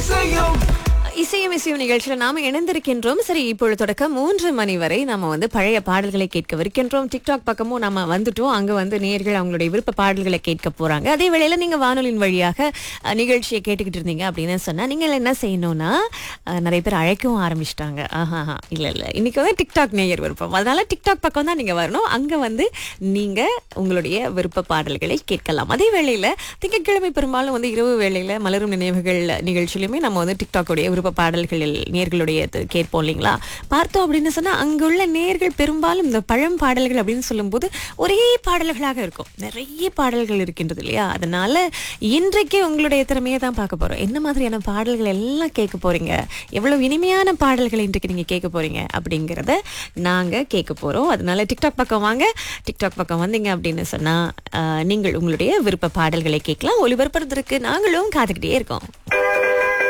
இசையும் இசையும் இசையும் நிகழ்ச்சியில் நாம இணைந்திருக்கின்றோம் சரி இப்பொழுது தொடக்கம் மூன்று மணி வரை நாம வந்து பழைய பாடல்களை கேட்கவிருக்கின்றோம் டிக்டாக் பக்கமும் நாம வந்துட்டோம் அங்க வந்து நேர்கள் அவங்களுடைய விருப்ப பாடல்களை கேட்க போறாங்க அதே வேளையில நீங்க வானொலியின் வழியாக அஹ், நிகழ்ச்சியை கேட்டுக்கிட்டு இருந்தீங்க அப்படின்னு சொன்னா நீங்க என்ன செய்யணும்னா அஹ், நிறைய பேர் அழைக்கவும் ஆரம்பிச்சிட்டாங்க ஆஹா இல்ல இல்ல இன்னைக்கு வந்து டிக்டாக் நேயர் விருப்பம் அதனால டிக்டாக் பக்கம் தான் நீங்க வரணும் அங்க வந்து நீங்க உங்களுடைய விருப்ப பாடல்களை கேட்கலாம் அதே வேளையில திங்கட்கிழமை பெரும்பாலும் வந்து இரவு வேளையில மலரும் நினைவுகள் நிகழ்ச்சியிலுமே நம்ம வந்து டிக்டாக்குடைய விருப்ப பாடல்களில் நேர்களுடைய இது கேட்போம் இல்லைங்களா பார்த்தோம் அப்படின்னு சொன்னா அங்குள்ள நேர்கள் பெரும்பாலும் இந்த பழம் பாடல்கள் அப்படின்னு சொல்லும்போது ஒரே பாடல்களாக இருக்கும் நிறைய பாடல்கள் இருக்கின்றது இல்லையா அதனால இன்றைக்கு உங்களுடைய திறமையை தான் பார்க்க போறோம் என்ன மாதிரியான பாடல்கள் எல்லாம் கேட்க போறீங்க எவ்வளவு இனிமையான பாடல்களை இன்றைக்கு நீங்க கேட்க போறீங்க அப்படிங்கிறத நாங்க கேட்க போறோம் அதனால டிக்டாக் பக்கம் வாங்க டிக்டாக் பக்கம் வந்தீங்க அப்படின்னு சொன்னா ஆஹ், நீங்கள் உங்களுடைய விருப்ப பாடல்களை கேட்கலாம் ஒளிபரப்புறதுக்கு நாங்களும் காத்துக்கிட்டே இருக்கோம்